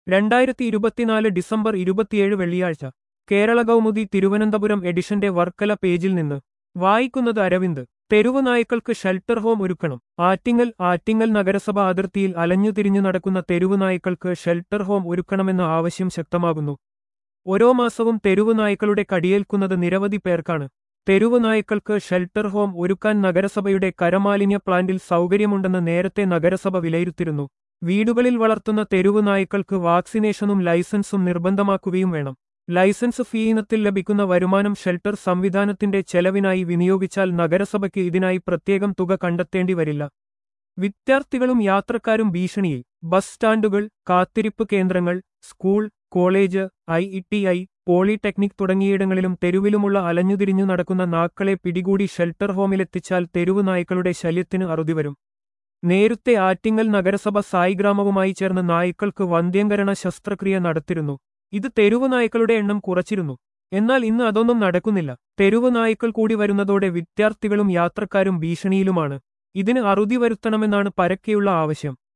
രണ്ടായിരത്തി ഇരുപത്തിനാല് ഡിസംബർ ഇരുപത്തിയേഴ് വെള്ളിയാഴ്ച കേരള കൗമുദി തിരുവനന്തപുരം എഡിഷന്റെ വർക്കല പേജിൽ നിന്ന് വായിക്കുന്നത് അരവിന്ദ് തെരുവ് നായ്ക്കൾക്ക് ഷെൽട്ടർ ഹോം ഒരുക്കണം ആറ്റിങ്ങൽ ആറ്റിങ്ങൽ നഗരസഭ അതിർത്തിയിൽ അലഞ്ഞുതിരിഞ്ഞു നടക്കുന്ന തെരുവ് നായ്ക്കൾക്ക് ഷെൽട്ടർ ഹോം ഒരുക്കണമെന്ന ആവശ്യം ശക്തമാകുന്നു ഓരോ മാസവും തെരുവ് നായ്ക്കളുടെ കടിയേൽക്കുന്നത് നിരവധി പേർക്കാണ് തെരുവ് നായ്ക്കൾക്ക് ഷെൽട്ടർ ഹോം ഒരുക്കാൻ നഗരസഭയുടെ കരമാലിന്യ പ്ലാന്റിൽ സൗകര്യമുണ്ടെന്ന് നേരത്തെ നഗരസഭ വിലയിരുത്തിയിരുന്നു വീടുകളിൽ വളർത്തുന്ന തെരുവ് നായ്ക്കൾക്ക് വാക്സിനേഷനും ലൈസൻസും നിർബന്ധമാക്കുകയും വേണം ലൈസൻസ് ഫീ ഇനത്തിൽ ലഭിക്കുന്ന വരുമാനം ഷെൽട്ടർ സംവിധാനത്തിന്റെ ചെലവിനായി വിനിയോഗിച്ചാൽ നഗരസഭയ്ക്ക് ഇതിനായി പ്രത്യേകം തുക കണ്ടെത്തേണ്ടി വരില്ല വിദ്യാർത്ഥികളും യാത്രക്കാരും ഭീഷണിയിൽ ബസ് സ്റ്റാൻഡുകൾ കാത്തിരിപ്പ് കേന്ദ്രങ്ങൾ school college I E T I polytechnic തുടങ്ങിയിടങ്ങളിലും തെരുവിലുമുള്ള അലഞ്ഞുതിരിഞ്ഞു നടക്കുന്ന നാക്കളെ പിടികൂടി ഷെൽട്ടർ ഹോമിലെത്തിച്ചാൽ തെരുവ് നായ്ക്കളുടെ ശല്യത്തിന് അറുതി വരും നേരത്തെ ആറ്റിങ്ങൽ നഗരസഭ സായിഗ്രാമവുമായി ചേർന്ന് നായ്ക്കൾക്ക് വന്ധ്യംകരണ ശസ്ത്രക്രിയ നടത്തിയിരുന്നു ഇത് തെരുവ് നായ്ക്കളുടെ എണ്ണം കുറച്ചിരുന്നു എന്നാൽ ഇന്ന് അതൊന്നും നടക്കുന്നില്ല തെരുവ് നായ്ക്കൾ കൂടി വരുന്നതോടെ വിദ്യാർത്ഥികളും യാത്രക്കാരും ഭീഷണിയിലുമാണ് ഇതിന് അറുതി വരുത്തണമെന്നാണ് പരക്കെയുള്ള ആവശ്യം